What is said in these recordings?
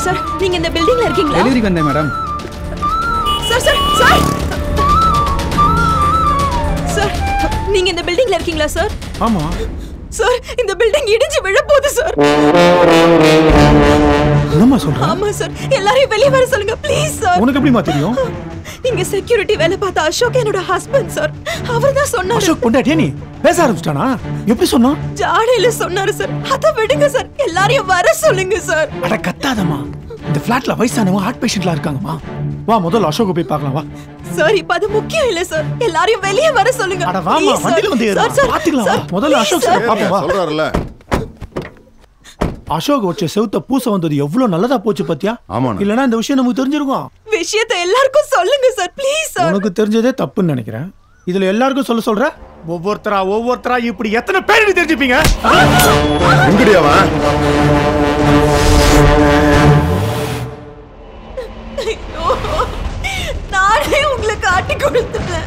Sir நீங்க இந்த பில்டிங்ல இருக்கீங்களா டெலிவரிக்கு வந்தேன் madam sir sir sir sir நீங்க இந்த பில்டிங்ல இருக்கீங்களா சார் ஆமா சார் இந்த பில்டிங் இடிஞ்சு விழ போகுது சார் என்னம்மா சொல்ற ஆமா சார் எல்லாரையும் வெளியே வர சொல்லுங்க ப்ளீஸ் சார் உனக்கு எப்படிமா தெரியும் இங்க செக்யூரிட்டி வேலை பார்த்த அசோக் என்னோட ஹஸ்பண்ட் சார் அவர் தான் சொன்னாரு அசோக் பொண்டாட்டியா நீ பேச ஆரம்பிச்சிட்டானா எப்படி சொன்னா ஜாடையில சொன்னாரு சார் அத விடுங்க சார் எல்லாரையும் வர சொல்லுங்க சார் அட கத்தாதம்மா இந்த பிளாட்ல வயசானவங்க ஹார்ட் பேஷண்ட்லாம் இருக்காங்கம்மா வா முதல்ல அசோக் போய் பார்க்கலாம் வா சார் இப்ப அது முக்கியம் இல்ல சார் எல்லாரையும் வெளியே வர சொல்லுங்க அட வாமா Please, sir. வண்டியில வந்து ஏறு. சார், சார், பாத்துக்கலாம் வா சார், முதல்ல please, அசோக் sir. சார் பாப்போம் வா சொல்றாருல்ல அசோக் வச்ச செவுத்த பூச வந்தது எவ்வளவு நல்லதா போச்சு பாத்தியா ஆமாண்ணே. இல்லனா இந்த விஷயம் நமக்கு தெரிஞ்சிருக்கும் விஷயத்தை எல்லாருக்கும் சொல்லுங்க சார் ப்ளீஸ் சார் உனக்கு தெரிஞ்சதே தப்புன்னு நினைக்கிறேன் இதுல எல்லாருக்கும் சொல்ல சொல்ற ஒவ்வொருத்தரா ஒவ்வொருத்தரா இப்படி எத்தனை பேர் நீ தெரிஞ்சுப்பீங்க எங்கடி அவன் ஐயோ, நானே உங்களை காட்டி கொடுத்துட்டேன்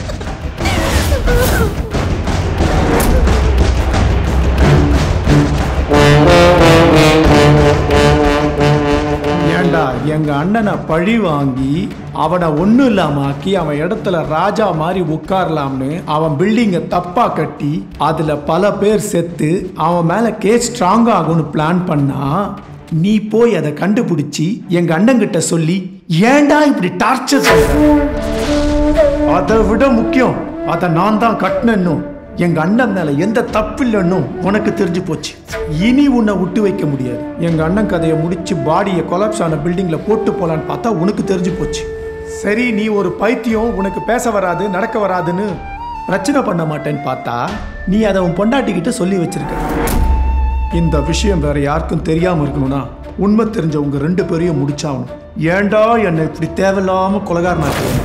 ஏண்டா எங்க அண்ணனை பழி வாங்கி அவனை ஒண்ணும் இல்லாம ஆக்கி அவன் இடத்துல ராஜா மாதிரி உட்காரலாம்னு அவன் பில்டிங்கை தப்பா கட்டி அதுல பல பேர் செத்து அவன் மேல கேஸ் ஸ்ட்ராங் ஆகும்னு பிளான் பண்ணா நீ போய் அதை கண்டுபிடிச்சி எங்க அண்ணங்கிட்ட சொல்லி ஏன்டா இப்படி டார்ச்சர் அதை விட முக்கியம் அதை நான் தான் கட்டினும் எங்க அண்ணன் மேல எந்த தப்பு இல்லைன்னும் உனக்கு தெரிஞ்சு போச்சு இனி உன்னை விட்டு வைக்க முடியாது எங்க அண்ணன் கதையை முடிச்சு பாடியை கொலாப்ஸ் ஆன பில்டிங்ல போட்டு போலான்னு பார்த்தா உனக்கு தெரிஞ்சு போச்சு சரி நீ ஒரு பைத்தியம் உனக்கு பேச வராது நடக்க வராதுன்னு பிரச்சனை பண்ண மாட்டேன்னு பார்த்தா நீ அதை உன் பொண்டாட்டிக்கிட்ட சொல்லி வச்சிருக்க இந்த விஷயம் வேற யாருக்கும் தெரியாம இருக்கணும்னா உண்மை தெரிஞ்ச உங்க ரெண்டு பேரையும் முடிச்சாகணும் ஏன்டா என்னை இப்படி தேவையில்லாம கொலகாரனாக்க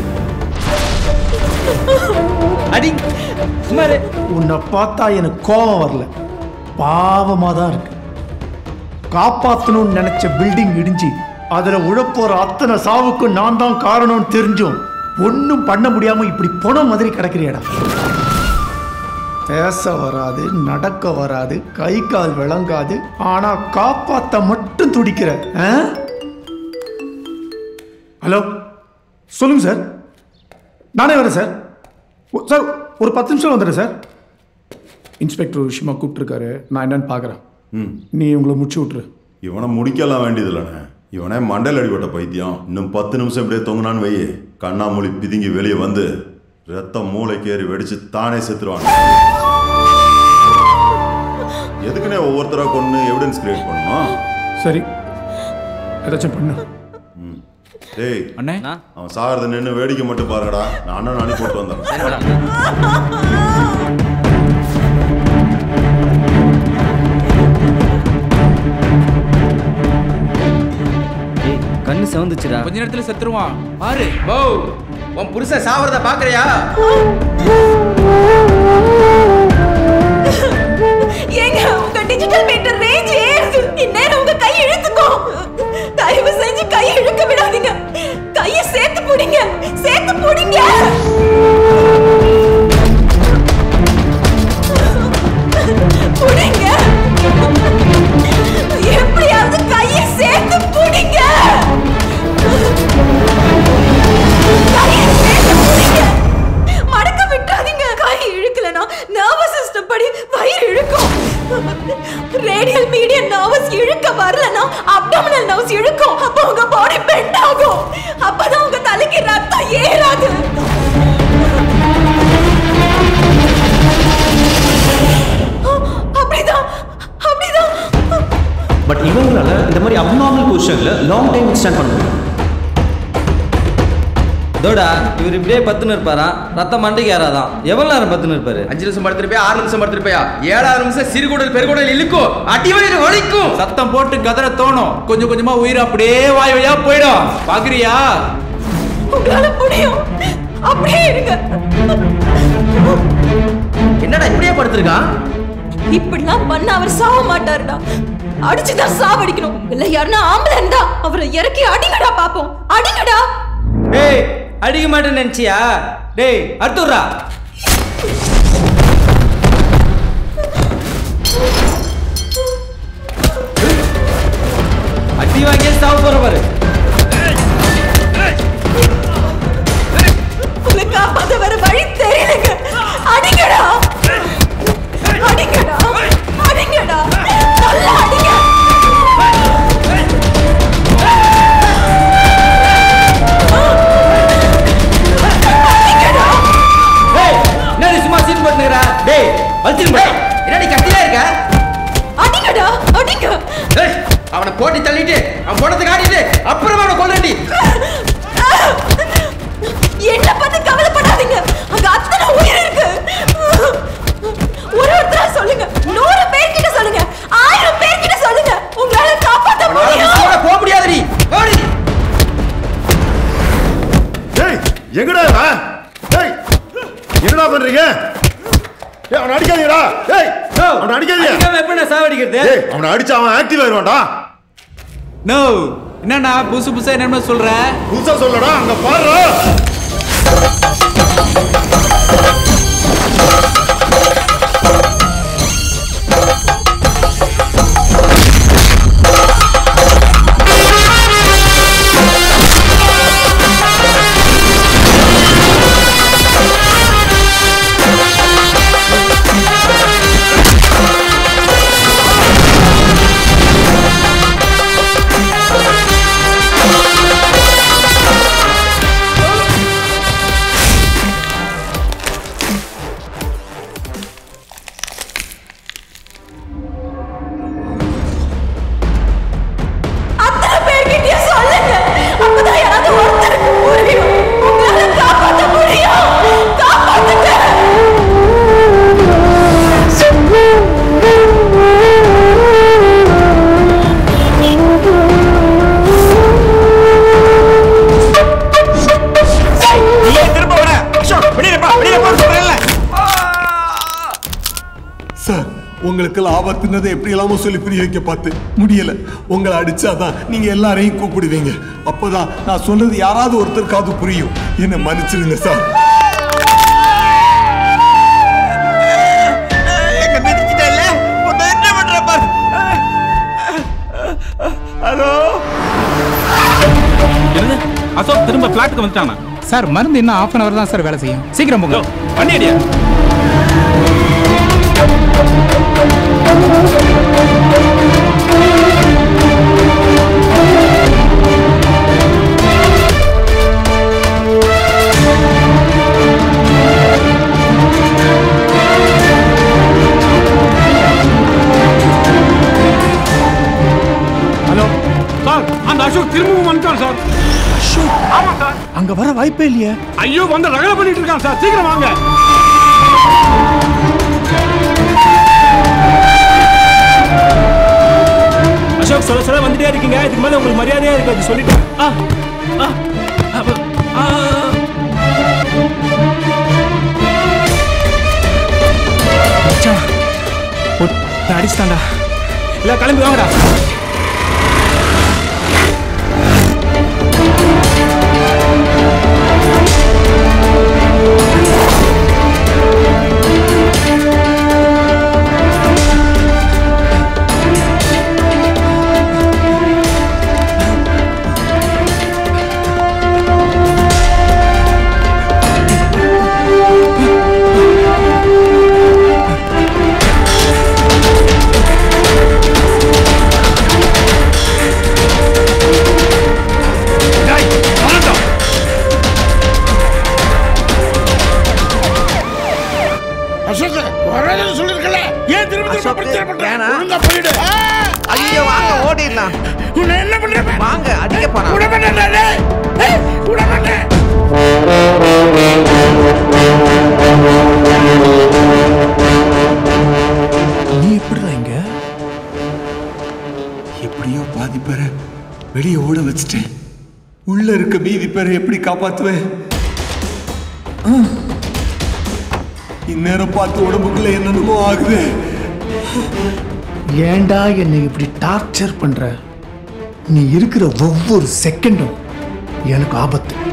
அடி சுமாரு உன்னை பார்த்தா எனக்கு கோபம் வரல பாவமா தான் இருக்கு காப்பாத்தணும்னு நினைச்ச பில்டிங் இடிஞ்சு அதுல உழப்போற அத்தனை சாவுக்கும் நான் தான் காரணம்னு தெரிஞ்சும் ஒன்றும் பண்ண முடியாம இப்படி பொண மாதிரி கிடக்கிறியடா பேச வராது நடக்க வராது கை கால் விளங்காது ஆனா காப்பாத்த மட்டும் துடிக்கிற ஆ? ஹலோ சொல்லுங்க சார் நானே வரேன் சார் ஒ- சார் ஒரு பத்து நிமிஷம் வந்துடுறேன் சார் இன்ஸ்பெக்டர் விஷயமா கூப்பிட்டுருக்காரு நான் என்னன்னு பார்க்குறேன் ம் நீ உங்களை முடிச்சு விட்ரு இவனை முடிக்கலாம் வேண்டியதில்லண்ணே இவனே மண்டையில் அடிபட்ட பைத்தியம் இன்னும் பத்து நிமிஷம் இப்படியே தொங்குனான்னு வையே கண்ணாமூலி பிதுங்கி வெளியே வந்து ரத்தம் மூளைக்கேறி வெடிச்சு தானே செத்துருவான் எதுக்குன்னே ஒவ்வொருத்தரா கொண்டு எவிடன்ஸ் கிரியேட் பண்ணணும் சரி ஏதாச்சும் பண்ணு டேய் அண்ணே அவன் சாகிறத நின்று வேடிக்கை மட்டும் பாருங்கடா நான் அண்ணன் அனுப்பி போட்டு வந்துடுறேன் ஏய் கண்ணு செவந்துச்சுடா கொஞ்ச நேரத்துல செத்துருவான் பாரு போ உன் புருஷன் சாவறத பாக்குறியா ஏங்க உங்க டிஜிட்டல் மீட்டர் ரேஞ்ச் ஏறுது இந்நேரம் உங்க கை இழுத்துக்கோ தயவு செஞ்சு கை இழுக்க விடாதீங்க கையை சேர்த்து பிடிங்க சேர்த்து பிடிங்க பிடிங்க எப்படியாவது கையை சேர்த்து பிடிங்க கையை சேர்த்து பிடிங்க மடக்க விட்டாதீங்க கை இழுக்கலனா நர்வஸ் சிஸ்டம் படி வயிறு இழுக்கும் ரேடியல் மீடியன் நர்வஸ் இழுக்க வரலனா அப்டாமினல் நர்வஸ் இழுக்கும் அப்ப உங்க பாடி பெண்ட் ஆகும் அப்பதான் உங்க தலைக்கு ரத்தம் ஏறாது அப்படிதான் அப்படிதான் பட் இவங்களால இந்த மாதிரி அப்நார்மல் பொசிஷன்ல லாங் டைம் ஸ்டாண்ட் பண்ண முடியும் இதோடா இவர் இப்படியே பத்துன்னு இருப்பாரா ரத்தம் மண்டைக்கு ஏறாதான் எவ்வளவு நேரம் பத்துன்னு இருப்பாரு அஞ்சு நிமிஷம் படுத்திருப்பியா ஆறு நிமிஷம் படுத்திருப்பியா ஏழாறு நிமிஷம் சிறுகுடல் பெருகுடல் இழுக்கும் அடி வயிறு வலிக்கும் சத்தம் போட்டு கதற தோணும் கொஞ்சம் கொஞ்சமா உயிர் அப்படியே வாய் வழியா போயிடும் பாக்குறியா உங்களால முடியும் அப்படியே இருங்க என்னடா இப்படியே படுத்திருக்கான் இப்படிலாம் பண்ண அவர் சாவ மாட்டாருடா அடிச்சுதான் சாவடிக்கணும் இல்ல யாருன்னா ஆம்பளை இருந்தா அவரை இறக்கி அடிங்கடா பாப்போம் அடிங்கடா டேய் அடிக்க மாட்டேன்னு நினைச்சியா டேய் அடுத்துடுறா அடி வாங்கியே சாவு போற ஊசி போட்டுக்கிறா டேய் வச்சிரு ஏய், என்னடி கத்தியா இருக்க அடிங்கடா அடிங்க ஏய், அவனை போட்டி தள்ளிட்டு அவன் போனதுக்கு ஆடிட்டு அப்புறமா அவனை கொல்லண்டி என்ன பத்தி கவலைப்படாதீங்க அங்க அத்தனை உயிர் இருக்கு ஒரு ஒருத்தரா சொல்லுங்க நூறு பேர்கிட்ட சொல்லுங்க ஆயிரம் பேர்கிட்ட சொல்லுங்க உங்களால காப்பாத்த அவனால முடியும் மிஸ்ஸோட போக முடியாதுடி ஓடி ஏய் எங்கடா இவன்? ஏய் என்னடா பண்றீங்க ஏய் அவனை அடிக்காதீங்கடா ஏய் அவனை அடிக்காதீங்க அடிக்காம எப்படி நான் சாவடிக்கிறது ஏய் அவனை அடிச்சா அவன் ஆக்டிவ் ஆயிருவான்டா நோ என்னண்ணா புதுசு புதுசா என்னென்ன சொல்ற புதுசா சொல்லடா அங்க பாரு அத்தனை பேர்கிட்டயும் சொல்லுங்க அப்பதான் யாராவது ஒருத்தருக்கு புரியும் உங்களால காப்பாத்த முடியும் காப்பாத்துங்க சார் உங்களுக்கு ஆபத்துனதை எப்படி இல்லாம சொல்லி புரிய வைக்க பார்த்து முடியல உங்களை அடிச்சாதான் நீங்க எல்லாரையும் கூப்பிடுவீங்க அப்பதான் நான் சொன்னது யாராவது ஒருத்தருக்காவது புரியும் என்ன மன்னிச்சிடுங்க சார் என்னது அசோக் திரும்ப பிளாட்டுக்கு வந்துட்டானா சார் மருந்து இன்னும் ஆஃப் அன் அவர் தான் சார் வேலை செய்யும் சீக்கிரம் போங்க வண்டி அடியா ஹலோ சார் அந்த அசோக் திரும்பவும் வந்துட்டான் சார் அசோக் ஆமா சார் அங்க வர வாய்ப்பே இல்லையே ஐயோ வந்து ரகலை பண்ணிட்டு இருக்கான் சார் சீக்கிரம் வாங்க அசோக் சொல்ல சொல்ல வந்துட்டே இருக்கீங்க இதுக்கு மேல உங்களுக்கு மரியாதையா இருக்காது சொல்லிட்டு ஆ ஆ அப்ப- ஆ மச்சான், ஒருத்தன் அடிச்சிட்டான்டா இல்ல கிளம்பி வாங்கடா அசோக் வரதுன்னு சொல்லிருக்கல ஏன் திரும்ப திரும்ப பிரச்சனை பண்ற ஒழுங்கா போயிடு ஐயோ வாங்க ஓடிடலாம் உன்னை என்ன பண்ற வாங்க அடிக்க போறான் விட மாட்டேன் டேய். ஏய், விட மாட்டேன் நீ எப்படிடா இங்க எப்படியோ பாதி பேரை வெளியே ஓட வச்சுட்டேன் உள்ள இருக்க மீதி பேரை எப்படி காப்பாத்துவேன் ஆ. இந்நேரம் பார்த்து உடம்புக்குள்ள என்னென்னமோ ஆகுது ஏன்டா என்னை இப்படி டார்ச்சர் பண்ற நீ இருக்கிற ஒவ்வொரு செகண்டும் எனக்கு ஆபத்து